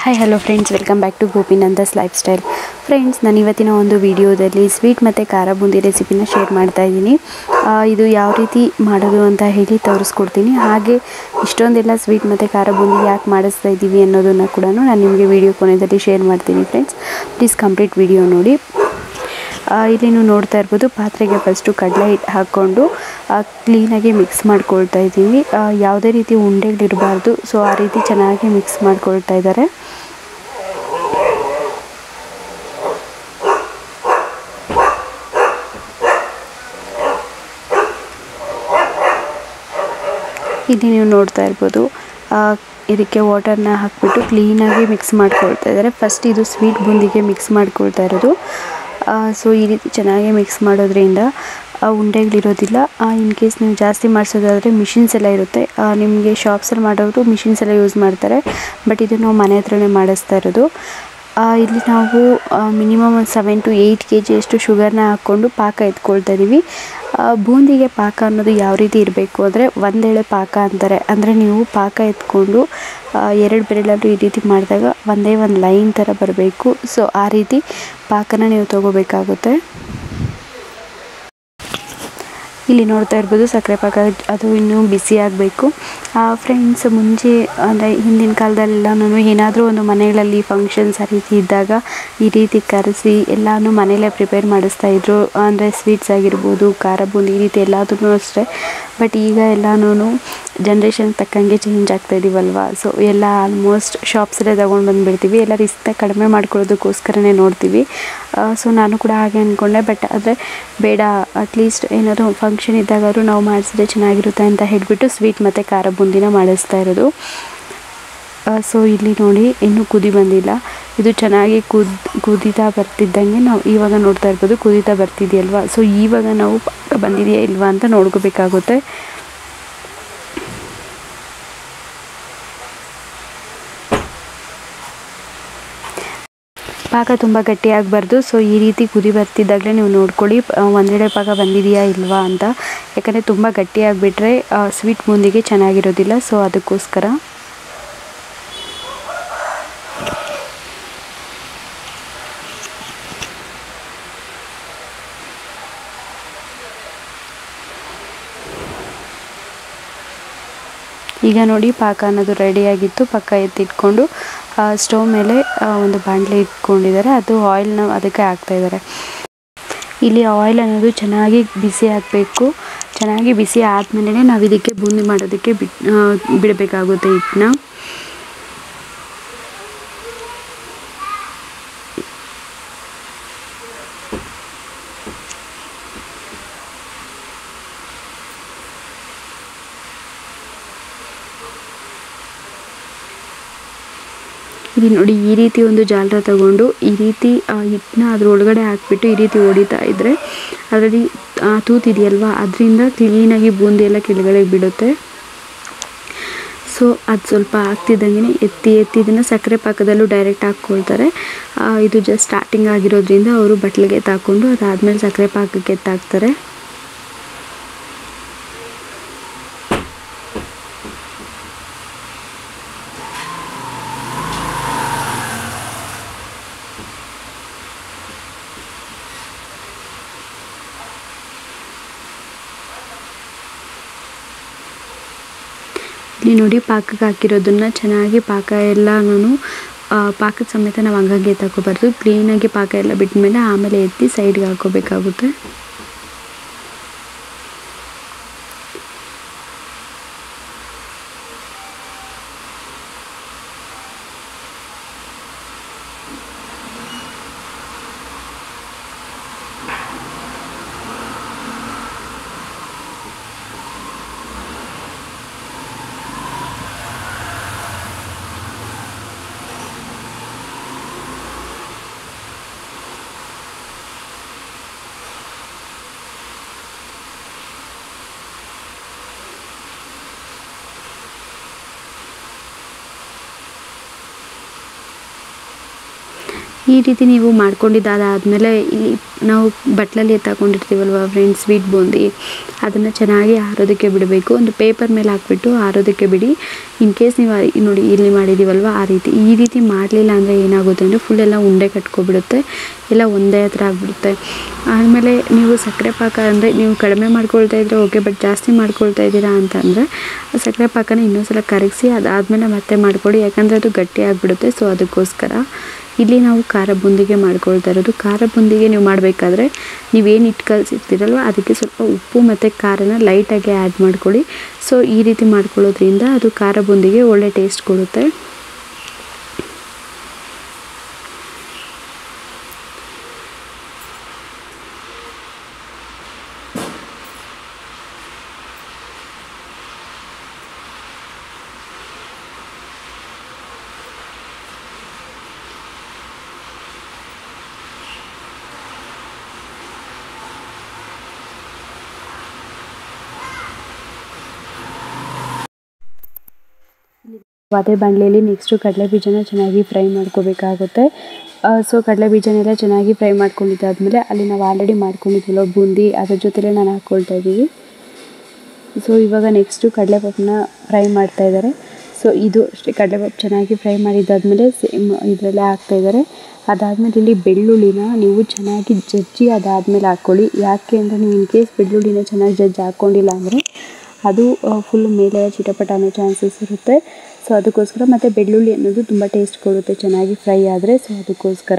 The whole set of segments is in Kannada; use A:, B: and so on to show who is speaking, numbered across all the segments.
A: hi hello friends welcome back to ಗೋಪಿನಂದಸ್ ಲೈಫ್ ಸ್ಟೈಲ್ ಫ್ರೆಂಡ್ಸ್ ನಾನು ಇವತ್ತಿನ ಒಂದು ವಿಡಿಯೋದಲ್ಲಿ ಸ್ವೀಟ್ ಮತ್ತು ಖಾರ ಬೂಂದಿ ರೆಸಿಪಿನ ಶೇರ್ ಮಾಡ್ತಾ ಇದ್ದೀನಿ ಆ, ಇದು ಯಾವ ರೀತಿ ಮಾಡೋದು ಅಂತ ಹೇಳಿ ತೋರಿಸ್ಕೊಡ್ತೀನಿ ಹಾಗೆ ಇಷ್ಟೊಂದೆಲ್ಲ ಸ್ವೀಟ್ ಮತ್ತು ಖಾರ ಬೂಂದಿ ಯಾಕೆ ಮಾಡಿಸ್ತಾ ಇದ್ದೀವಿ ಅನ್ನೋದನ್ನು ಕೂಡ ನಾನು ನಿಮಗೆ ವಿಡಿಯೋ ಕೊನೆಯಲ್ಲಿ ಶೇರ್ ಮಾಡ್ತೀನಿ ಫ್ರೆಂಡ್ಸ್ ಪ್ಲೀಸ್ ಕಂಪ್ಲೀಟ್ ವಿಡಿಯೋ ನೋಡಿ ಆ, ಇಲ್ಲಿ ನೀವು ನೋಡ್ತಾ ಇರ್ಬೋದು ಪಾತ್ರೆಗೆ ಫಸ್ಟು ಕಡಲೆ ಹಿಟ್ಟು ಹಾಕ್ಕೊಂಡು ಕ್ಲೀನಾಗಿ ಮಿಕ್ಸ್ ಮಾಡ್ಕೊಳ್ತಾ ಇದ್ದೀವಿ ಆ, ಯಾವುದೇ ರೀತಿ ಉಂಡೆಗಳಿರಬಾರ್ದು ಸೊ ಆ ರೀತಿ ಚೆನ್ನಾಗಿ ಮಿಕ್ಸ್ ಮಾಡ್ಕೊಳ್ತಾ ಇದ್ದಾರೆ ಇಲ್ಲಿ ನೀವು ನೋಡ್ತಾ ಇರ್ಬೋದು ಆ, ಇದಕ್ಕೆ ವಾಟರ್ನ ಹಾಕ್ಬಿಟ್ಟು ಕ್ಲೀನಾಗಿ ಮಿಕ್ಸ್ ಮಾಡ್ಕೊಳ್ತಾ ಇದ್ದಾರೆ ಫಸ್ಟ್ ಇದು ಸ್ವೀಟ್ ಬೂಂದಿಗೆ ಮಿಕ್ಸ್ ಮಾಡ್ಕೊಳ್ತಾ ಇರೋದು ಸೊ ಈ ರೀತಿ ಚೆನ್ನಾಗಿ ಮಿಕ್ಸ್ ಮಾಡೋದ್ರಿಂದ ಆ ಉಂಡೆಗಳಿರೋದಿಲ್ಲ ಇನ್ ಕೇಸ್ ನೀವು ಜಾಸ್ತಿ ಮಾಡಿಸೋದಾದರೆ ಮಿಷಿನ್ಸ್ ಎಲ್ಲ ಇರುತ್ತೆ ನಿಮಗೆ ಶಾಪ್ಸಲ್ಲಿ ಮಾಡೋರು ಮಿಷಿನ್ಸ್ ಎಲ್ಲ ಯೂಸ್ ಮಾಡ್ತಾರೆ ಬಟ್ ಇದು ನಾವು ಮನೆ ಹತ್ರನೇ ಮಾಡಿಸ್ತಾ ಇರೋದು ಆ, ಇಲ್ಲಿ ನಾವು ಮಿನಿಮಮ್ ಒಂದು ಸೆವೆನ್ ಟು ಏಯ್ಟ್ ಕೆ ಜಿಯಷ್ಟು ಶುಗರ್ನ ಹಾಕ್ಕೊಂಡು ಪಾಕ ಎತ್ಕೊಳ್ತಾ ಇದ್ದೀವಿ ಆ, ಬೂಂದಿಗೆ ಪಾಕ ಅನ್ನೋದು ಯಾವ ರೀತಿ ಇರಬೇಕು ಅಂದರೆ ಒಂದೆಳೆ ಪಾಕ ಅಂತಾರೆ ಅಂದರೆ ನೀವು ಪಾಕ ಎತ್ಕೊಂಡು ಆ, ಎರಡು ಬೆರಳಲ್ಲೂ ಈ ರೀತಿ ಮಾಡಿದಾಗ ಒಂದೇ ಒಂದು ಲೈನ್ ಥರ ಬರಬೇಕು ಸೊ ಆ ರೀತಿ ಪಾಕನ ನೀವು ತೊಗೋಬೇಕಾಗುತ್ತೆ ಇಲ್ಲಿ ನೋಡ್ತಾ ಇರ್ಬೋದು ಸಕ್ಕರೆ ಪಾಕ ಅದು ಇನ್ನೂ ಬಿಸಿ ಆಗಬೇಕು ಫ್ರೆಂಡ್ಸ್ ಮುಂಚೆ ಅಂದರೆ ಹಿಂದಿನ ಕಾಲದಲ್ಲೆಲ್ಲ ನಾನು ಏನಾದರೂ ಒಂದು ಮನೆಗಳಲ್ಲಿ ಫಂಕ್ಷನ್ಸ್ ಆ ರೀತಿ ಇದ್ದಾಗ ಈ ರೀತಿ ಕರೆಸಿ ಎಲ್ಲನೂ ಮನೇಲೇ ಪ್ರಿಪೇರ್ ಮಾಡಿಸ್ತಾ ಇದ್ರು ಅಂದರೆ ಸ್ವೀಟ್ಸ್ ಆಗಿರ್ಬೋದು ಖಾರ ಬೂಂದಿ ಈ ರೀತಿ ಎಲ್ಲದೂ ಅಷ್ಟೇ ಬಟ್ ಈಗ ಎಲ್ಲನೂ ಜನ್ರೇಷನ್ ತಕ್ಕಂಗೆ ಚೇಂಜ್ ಆಗ್ತಾ ಇದೀವಲ್ವ ಸೊ ಎಲ್ಲ ಆಲ್ಮೋಸ್ಟ್ ಶಾಪ್ಸಲ್ಲೇ ತೊಗೊಂಡು ಬಂದುಬಿಡ್ತೀವಿ ಎಲ್ಲ ರಿಸ್ಕ್ನ ಕಡಿಮೆ ಮಾಡ್ಕೊಳ್ಳೋದಕ್ಕೋಸ್ಕರನೇ ನೋಡ್ತೀವಿ ಸೊ ನಾನು ಕೂಡ ಹಾಗೆ ಅಂದ್ಕೊಂಡೆ ಬಟ್ ಆದರೆ ಬೇಡ ಅಟ್ಲೀಸ್ಟ್ ಏನಾದರೂ ಫಂಕ್ಷನ್ ಇದ್ದಾಗಾದ್ರೂ ನಾವು ಮಾಡಿಸಿದ್ರೆ ಚೆನ್ನಾಗಿರುತ್ತೆ ಅಂತ ಹೇಳಿಬಿಟ್ಟು ಸ್ವೀಟ್ ಮತ್ತು ಖಾರ ಬೂಂದಿನ ಮಾಡಿಸ್ತಾ ಇರೋದು ಸೊ ಇಲ್ಲಿ ನೋಡಿ ಇನ್ನೂ ಕುದಿ ಬಂದಿಲ್ಲ ಇದು ಚೆನ್ನಾಗಿ ಕುದ್ ಕುದೀತಾ ಬರ್ತಿದ್ದಂಗೆ ನಾವು ಇವಾಗ ನೋಡ್ತಾ ಇರ್ಬೋದು ಕುದೀತಾ ಬರ್ತಿದೆಯಲ್ವಾ ಸೊ ಇವಾಗ ನಾವು ಪಾಕ ಬಂದಿದೆಯಾ ಇಲ್ವಾ ಅಂತ ನೋಡ್ಕೋಬೇಕಾಗುತ್ತೆ ಪಾಕ ತುಂಬ ಗಟ್ಟಿಯಾಗಬಾರ್ದು ಸೊ ಈ ರೀತಿ ಕುದಿ ಬರ್ತಿದ್ದಾಗಲೇ ನೀವು ನೋಡ್ಕೊಳ್ಳಿ ಆ, ಒಂದೆಡೆ ಪಾಕ ಬಂದಿದೆಯಾ ಇಲ್ವಾ ಅಂತ ಯಾಕಂದರೆ ತುಂಬ ಗಟ್ಟಿಯಾಗಿಬಿಟ್ರೆ ಸ್ವೀಟ್ ಬೂಂದಿಗೆ ಚೆನ್ನಾಗಿರೋದಿಲ್ಲ ಸೊ ಅದಕ್ಕೋಸ್ಕರ ಈಗ ನೋಡಿ ಪಾಕ ಅನ್ನೋದು ರೆಡಿಯಾಗಿತ್ತು ಪಕ್ಕ ಎತ್ತಿಟ್ಕೊಂಡು ಸ್ಟವ್ ಮೇಲೆ ಆ, ಒಂದು ಬಾಣಲೆ ಇಟ್ಕೊಂಡಿದ್ದಾರೆ ಅದು ಆಯಿಲ್ನ ಅದಕ್ಕೆ ಹಾಕ್ತಾ ಇದ್ದಾರೆ ಇಲ್ಲಿ ಆಯಿಲ್ ಅನ್ನೋದು ಚೆನ್ನಾಗಿ ಬಿಸಿ ಆಗಬೇಕು ಚೆನ್ನಾಗಿ ಬಿಸಿ ಆದಮೇಲೆ ನಾವು ಇದಕ್ಕೆ ಬೂಂದಿ ಮಾಡೋದಕ್ಕೆ ಬಿಟ್ ಆ, ಬಿಡಬೇಕಾಗುತ್ತೆ ಹಿಟ್ಟನ್ನ ಇಲ್ಲಿ ನೋಡಿ ಈ ರೀತಿ ಒಂದು ಜಾಲರ ತಗೊಂಡು ಈ ರೀತಿ ಆ ಹಿಟ್ಟನ್ನ ಅದ್ರ ಒಳಗಡೆ ಹಾಕ್ಬಿಟ್ಟು ಈ ರೀತಿ ಹೊಡಿತಾ ಇದ್ದರೆ ಅದರಲ್ಲಿ ತೂತಿದೆಯಲ್ವಾ ಅದರಿಂದ ಕ್ಲೀನಾಗಿ ಬೂಂದಿ ಎಲ್ಲ ಕೆಳಗಡೆ ಬಿಡುತ್ತೆ ಸೊ ಅದು ಸ್ವಲ್ಪ ಆಗ್ತಿದ್ದಂಗೆ ಎತ್ತಿ ಎತ್ತಿ ಇದನ್ನು ಸಕ್ಕರೆ ಪಾಕದಲ್ಲೂ ಡೈರೆಕ್ಟ್ ಹಾಕ್ಕೊಳ್ತಾರೆ ಆ, ಇದು ಜಸ್ಟ್ ಸ್ಟಾರ್ಟಿಂಗ್ ಆಗಿರೋದ್ರಿಂದ ಅವರು ಬಟ್ಲಿಗೆ ತಾಕೊಂಡು ಅದಾದಮೇಲೆ ಸಕ್ಕರೆ ಪಾಕಕ್ಕೆ ಎತ್ತಾಕ್ತಾರೆ ಇಲ್ಲಿ ನೋಡಿ ಪಾಕಕ್ಕೆ ಹಾಕಿರೋದನ್ನ ಚೆನ್ನಾಗಿ ಪಾಕ ಎಲ್ಲನೂ ಪಾಕದ ಸಮೇತ ನಾವು ಹಂಗಾಗಿ ಎತ್ತಾಕೋಬಾರ್ದು ಕ್ಲೀನಾಗಿ ಪಾಕ ಎಲ್ಲ ಬಿಟ್ಮೇಲೆ ಆಮೇಲೆ ಎತ್ತಿ ಸೈಡ್ಗೆ ಹಾಕೋಬೇಕಾಗುತ್ತೆ ಈ ರೀತಿ ನೀವು ಮಾಡ್ಕೊಂಡಿದ್ದಾದಾದಮೇಲೆ ಇಲ್ಲಿ ನಾವು ಬಟ್ಲಲ್ಲಿ ಎತ್ತಾಕೊಂಡಿರ್ತೀವಲ್ವ ಫ್ರೆಂಡ್ಸ್ ಸ್ವೀಟ್ ಬೂಂದಿ ಅದನ್ನು ಚೆನ್ನಾಗಿ ಆರೋದಕ್ಕೆ ಬಿಡಬೇಕು ಒಂದು ಪೇಪರ್ ಮೇಲೆ ಹಾಕ್ಬಿಟ್ಟು ಆರೋದಕ್ಕೆ ಬಿಡಿ ಇನ್ ಕೇಸ್ ನೀವು ಆ- ನೋಡಿ ಇಲ್ಲಿ ಮಾಡಿದ್ದೀವಲ್ವ ಆ ರೀತಿ ಈ ರೀತಿ ಮಾಡಲಿಲ್ಲ ಅಂದರೆ ಏನಾಗುತ್ತೆ ಅಂದರೆ ಫುಲ್ ಎಲ್ಲ ಉಂಡೆ ಕಟ್ಕೊಬಿಡುತ್ತೆ ಎಲ್ಲ ಒಂದೇ ಹತ್ರ ಆಗಿಬಿಡುತ್ತೆ ಆಮೇಲೆ ನೀವು ಸಕ್ಕರೆ ಪಾಕ ಅಂದರೆ ನೀವು ಕಡಿಮೆ ಮಾಡ್ಕೊಳ್ತಾ ಇದ್ರೆ ಓಕೆ ಬಟ್ ಜಾಸ್ತಿ ಮಾಡ್ಕೊಳ್ತಾ ಇದ್ದೀರಾ ಅಂತಂದರೆ ಸಕ್ಕರೆ ಪಾಕನ ಇನ್ನೊಂದ್ಸಲ ಕರಗಿಸಿ ಅದಾದಮೇಲೆ ಮತ್ತೆ ಮಾಡ್ಕೊಳ್ಳಿ ಯಾಕಂದರೆ ಅದು ಗಟ್ಟಿ ಆಗಿಬಿಡುತ್ತೆ ಸೊ ಅದಕ್ಕೋಸ್ಕರ ಇಲ್ಲಿ ನಾವು ಖಾರ ಬುಂದಿಗೆ ಮಾಡ್ಕೊಳ್ತಾ ಇರೋದು ಖಾರ ಬುಂದಿಗೆ ನೀವು ಮಾಡಬೇಕಾದ್ರೆ ನೀವೇನು ಇಟ್ಟು ಕಲಿಸಿರ್ತೀರಲ್ವ ಅದಕ್ಕೆ ಸ್ವಲ್ಪ ಉಪ್ಪು ಮತ್ತು ಖಾರನ ಲೈಟಾಗಿ ಆ್ಯಡ್ ಮಾಡ್ಕೊಳ್ಳಿ ಸೊ ಈ ರೀತಿ ಮಾಡ್ಕೊಳ್ಳೋದ್ರಿಂದ ಅದು ಖಾರ ಬುಂದಿಗೆ ಒಳ್ಳೆ ಟೇಸ್ಟ್ ಕೊಡುತ್ತೆ ಅದೇ ಬಾಣಲೆಯಲ್ಲಿ ನೆಕ್ಸ್ಟು ಕಡಲೆ ಬೀಜನ ಚೆನ್ನಾಗಿ ಫ್ರೈ ಮಾಡ್ಕೋಬೇಕಾಗುತ್ತೆ ಸೊ ಕಡಲೆ ಬೀಜನೆಲ್ಲ ಚೆನ್ನಾಗಿ ಫ್ರೈ ಮಾಡ್ಕೊಂಡಿದ್ದಾದಮೇಲೆ ಅಲ್ಲಿ ನಾವು ಆಲ್ರೆಡಿ ಮಾಡ್ಕೊಂಡಿದ್ವಲ್ಲ ಬೂಂದಿ ಅದ್ರ ಜೊತೆಲೇ ನಾನು ಹಾಕ್ಕೊಳ್ತಾ ಇದ್ದೀವಿ ಸೊ ಇವಾಗ ನೆಕ್ಸ್ಟು ಕಡಲೆಪಪ್ಪನ್ನ ಫ್ರೈ ಮಾಡ್ತಾ ಇದ್ದಾರೆ ಸೊ ಇದು ಅಷ್ಟೇ ಕಡಲೆಪಪ್ಪು ಚೆನ್ನಾಗಿ ಫ್ರೈ ಮಾಡಿದ್ದಾದಮೇಲೆ ಸೇಮ್ ಇದರಲ್ಲೇ ಹಾಕ್ತಾ ಇದ್ದಾರೆ ಅದಾದಮೇಲೆ ಇಲ್ಲಿ ಬೆಳ್ಳುಳ್ಳಿನ ನೀವು ಚೆನ್ನಾಗಿ ಜಜ್ಜಿ ಅದಾದಮೇಲೆ ಹಾಕ್ಕೊಳ್ಳಿ ಯಾಕೆ ಅಂದರೆ ನೀವು ಇನ್ ಕೇಸ್ ಬೆಳ್ಳುಳ್ಳಿನ ಚೆನ್ನಾಗಿ ಜಜ್ಜಿ ಹಾಕ್ಕೊಂಡಿಲ್ಲ ಅಂದರೆ ಅದು ಫುಲ್ ಮೇಲೆ ಚಿಟಪಟ ಅನ್ನೋ ಚಾನ್ಸಸ್ ಇರುತ್ತೆ ಸೊ ಅದಕ್ಕೋಸ್ಕರ ಮತ್ತು ಬೆಳ್ಳುಳ್ಳಿ ಅನ್ನೋದು ತುಂಬ ಟೇಸ್ಟ್ ಕೊಡುತ್ತೆ ಚೆನ್ನಾಗಿ ಫ್ರೈ ಆದರೆ ಸೊ ಅದಕ್ಕೋಸ್ಕರ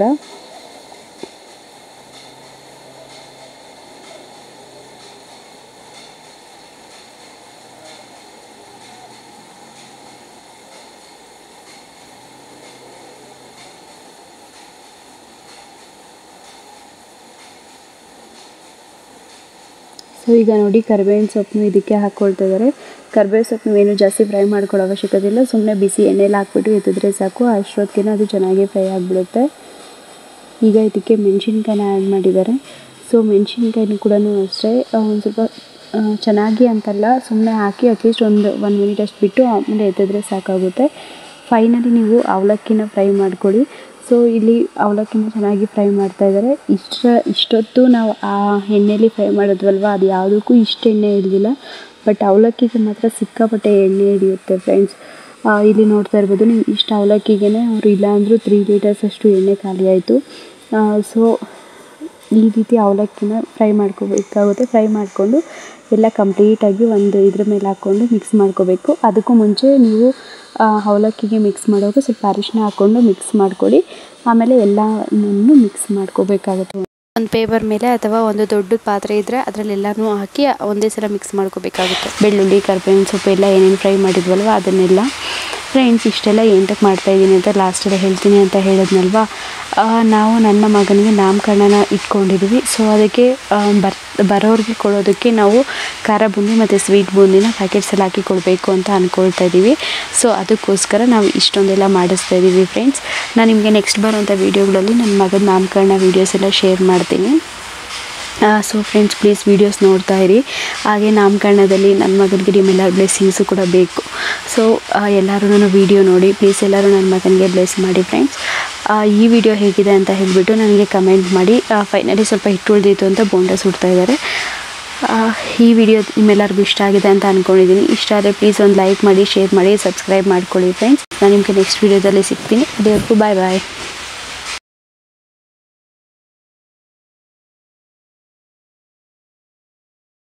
A: ಸೊ ಈಗ ನೋಡಿ ಕರಿಬೇವಿನ ಸೊಪ್ಪನ್ನು ಇದಕ್ಕೆ ಹಾಕ್ಕೊಳ್ತಾ ಇದ್ದಾರೆ ಕರಿಬೇವು ಸೊಪ್ಪು ಏನು ಜಾಸ್ತಿ ಫ್ರೈ ಮಾಡ್ಕೊಳ್ಳೋ ಅವಶ್ಯಕತೆ ಇಲ್ಲ ಸುಮ್ಮನೆ ಬಿಸಿ ಎಣ್ಣೆಲಿ ಹಾಕ್ಬಿಟ್ಟು ಎತ್ತಿದ್ರೆ ಸಾಕು ಅಷ್ಟೊತ್ತಿಗೆ ಅದು ಚೆನ್ನಾಗಿ ಫ್ರೈ ಆಗಿಬಿಡುತ್ತೆ ಈಗ ಇದಕ್ಕೆ ಮೆಣಸಿನ್ಕಾಯಿನ ಆ್ಯಡ್ ಮಾಡಿದ್ದಾರೆ ಸೊ ಮೆಣಸಿನ್ಕಾಯಿನೂ ಕೂಡ ಅಷ್ಟೇ ಒಂದು ಸ್ವಲ್ಪ ಆ, ಚೆನ್ನಾಗಿ ಅಂತಲ್ಲ ಸುಮ್ಮನೆ ಹಾಕಿ ಅಟ್ಲೀಸ್ಟ್ ಒಂದು ಒನ್ ಮಿನಿಟ್ ಅಷ್ಟು ಬಿಟ್ಟು ಆಮೇಲೆ ಎತ್ತಿದ್ರೆ ಸಾಕಾಗುತ್ತೆ ಫೈನಲಿ ನೀವು ಅವಲಕ್ಕಿನ ಫ್ರೈ ಮಾಡ್ಕೊಳ್ಳಿ ಸೊ ಇಲ್ಲಿ ಅವಲಕ್ಕಿನ ಚೆನ್ನಾಗಿ ಫ್ರೈ ಮಾಡ್ತಾ ಇದ್ದಾರೆ ಇಷ್ಟ ಇಷ್ಟೊತ್ತು ನಾವು ಆ ಎಣ್ಣೆಲಿ ಫ್ರೈ ಮಾಡಿದ್ವಲ್ವ ಅದು ಯಾವುದಕ್ಕೂ ಇಷ್ಟು ಎಣ್ಣೆ ಹಿಡಿದಿಲ್ಲ ಬಟ್ ಅವಲಕ್ಕಿಗೆ ಮಾತ್ರ ಸಿಕ್ಕಾಪಟ್ಟೆ ಎಣ್ಣೆ ಹಿಡಿಯುತ್ತೆ ಫ್ರೆಂಡ್ಸ್ ಇಲ್ಲಿ ನೋಡ್ತಾ ಇರ್ಬೋದು ನೀವು ಇಷ್ಟು ಅವಲಕ್ಕಿಗೆ ಅವರು ಇಲ್ಲ ಅಂದರೂ ತ್ರೀ ಲೀಟರ್ಸ್ ಅಷ್ಟು ಎಣ್ಣೆ ಖಾಲಿ ಆಯಿತು ಸೊ ಈ ರೀತಿ ಅವಲಕ್ಕಿನ ಫ್ರೈ ಮಾಡ್ಕೋಬೇಕಾಗುತ್ತೆ ಫ್ರೈ ಮಾಡಿಕೊಂಡು ಎಲ್ಲ ಕಂಪ್ಲೀಟಾಗಿ ಒಂದು ಇದ್ರ ಮೇಲೆ ಹಾಕ್ಕೊಂಡು ಮಿಕ್ಸ್ ಮಾಡ್ಕೋಬೇಕು ಅದಕ್ಕೂ ಮುಂಚೆ ನೀವು ಆ, ಅವಲಕ್ಕಿಗೆ ಮಿಕ್ಸ್ ಮಾಡುವಾಗ ಸ್ವಲ್ಪ ಅರಿಶಿನ ಹಾಕ್ಕೊಂಡು ಮಿಕ್ಸ್ ಮಾಡ್ಕೊಳ್ಳಿ ಆಮೇಲೆ ಎಲ್ಲನೂ ಮಿಕ್ಸ್ ಮಾಡ್ಕೋಬೇಕಾಗುತ್ತೆ ಒಂದು ಪೇಪರ್ ಮೇಲೆ ಅಥವಾ ಒಂದು ದೊಡ್ಡ ಪಾತ್ರೆ ಇದ್ದರೆ ಅದರಲ್ಲೆಲ್ಲನೂ ಹಾಕಿ ಒಂದೇ ಸಲ ಮಿಕ್ಸ್ ಮಾಡ್ಕೋಬೇಕಾಗುತ್ತೆ ಬೆಳ್ಳುಳ್ಳಿ ಕರ್ಬೇವಿನ ಸೊಪ್ಪು ಎಲ್ಲ ಏನೇನು ಫ್ರೈ ಮಾಡಿದ್ವಲ್ವ ಅದನ್ನೆಲ್ಲ ಫ್ರೆಂಡ್ಸ್ ಇಷ್ಟೆಲ್ಲ ಏನಕ್ಕೆ ಮಾಡ್ತಾ ಇದ್ದೀನಿ ಅಂತ ಲಾಸ್ಟಲ್ಲಿ ಹೇಳ್ತೀನಿ ಅಂತ ಹೇಳಿದ್ನಲ್ವ ಆ, ನಾವು ನನ್ನ ಮಗನಿಗೆ ನಾಮಕರಣನ ಇಟ್ಕೊಂಡಿದ್ವಿ ಸೊ ಅದಕ್ಕೆ ಆ, ಬರ್ ಬರೋರಿಗೆ ಕೊಡೋದಕ್ಕೆ ನಾವು ಖಾರ ಬೂಂದಿ ಮತ್ತು ಸ್ವೀಟ್ ಬೂಂದಿನ ಪ್ಯಾಕೆಟ್ಸಲ್ಲಿ ಹಾಕಿ ಕೊಡಬೇಕು ಅಂತ ಅಂದ್ಕೊಳ್ತಾ ಇದ್ದೀವಿ ಸೊ ಅದಕ್ಕೋಸ್ಕರ ನಾವು ಇಷ್ಟೊಂದೆಲ್ಲ ಮಾಡಿಸ್ತಾ ಇದ್ದೀವಿ ಫ್ರೆಂಡ್ಸ್ ನಾನು ನಿಮಗೆ ನೆಕ್ಸ್ಟ್ ಬರೋಂಥ ವೀಡಿಯೋಗಳಲ್ಲಿ ನನ್ನ ಮಗನ ನಾಮಕರಣ ವೀಡಿಯೋಸ್ ಎಲ್ಲ ಶೇರ್ ಮಾಡ್ತೀನಿ ಸೊ ಫ್ರೆಂಡ್ಸ್ ಪ್ಲೀಸ್ ವೀಡಿಯೋಸ್ ನೋಡ್ತಾ ಇರಿ ಹಾಗೆ ನಾಮಕರಣದಲ್ಲಿ ನನ್ನ ಮಗನಿಗೆ ನಿಮ್ಮೆಲ್ಲರ ಬ್ಲೆಸ್ಸಿಂಗ್ಸು ಕೂಡ ಬೇಕು ಸೊ ಎಲ್ಲರೂ ನನ್ನ ವೀಡಿಯೋ ನೋಡಿ ಪ್ಲೀಸ್ ಎಲ್ಲರೂ ನನ್ನ ಮಗನಿಗೆ ಬ್ಲೆಸ್ ಮಾಡಿ ಫ್ರೆಂಡ್ಸ್ ಈ ವಿಡಿಯೋ ಹೇಗಿದೆ ಅಂತ ಹೇಳಿಬಿಟ್ಟು ನನಗೆ ಕಮೆಂಟ್ ಮಾಡಿ ಫೈನಲಿ ಸ್ವಲ್ಪ ಹಿಟ್ಟು ಉಳಿದಿತ್ತು ಅಂತ ಬೋಂಡ ಸುಡ್ತಾ ಇದ್ದಾರೆ ಆ, ಈ ವಿಡಿಯೋ ನಿಮ್ಮೆಲ್ಲರಿಗೂ ಇಷ್ಟ ಆಗಿದೆ ಅಂತ ಅಂದ್ಕೊಂಡಿದ್ದೀನಿ ಇಷ್ಟ ಆದರೆ ಪ್ಲೀಸ್ ಒಂದು ಲೈಕ್ ಮಾಡಿ ಶೇರ್ ಮಾಡಿ ಸಬ್ಸ್ಕ್ರೈಬ್ ಮಾಡ್ಕೊಳ್ಳಿ ಫ್ರೆಂಡ್ಸ್ ನಾನು ನಿಮಗೆ ನೆಕ್ಸ್ಟ್ ವೀಡಿಯೋದಲ್ಲಿ ಸಿಗ್ತೀನಿ ಅದೇವರೆಗೂ ಬಾಯ್ ಬಾಯ್